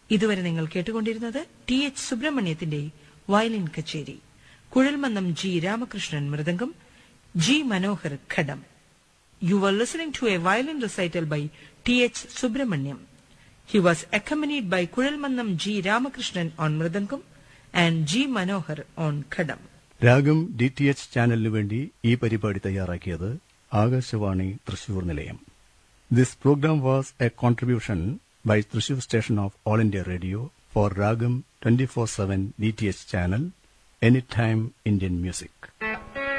ഇതുവരെ നിങ്ങൾ കേട്ടുകൊണ്ടിരുന്നത് ടി എച്ച് സുബ്രഹ്മണ്യത്തിന്റെ വയലിൻ കച്ചേരി കുഴൽമന്നം ജി രാമകൃഷ്ണൻ മൃദംഗം ജി മനോഹർ ഖഡം You were listening to a violin recital by T.H. Subramaniam. He was accompanied by Kuralmannam G. Ramakrishnan on Mridangam and G. Manohar on Khadam. Ragam D T H ചാനലിനു വേണ്ടി ഈ പരിപാടി തയ്യാറാക്കിയത് ആകാശവാണി തൃശൂർ നിലയം this programme was a contribution by Thrissur station of All India Radio for Ragam twenty four seven D T H channel any time Indian music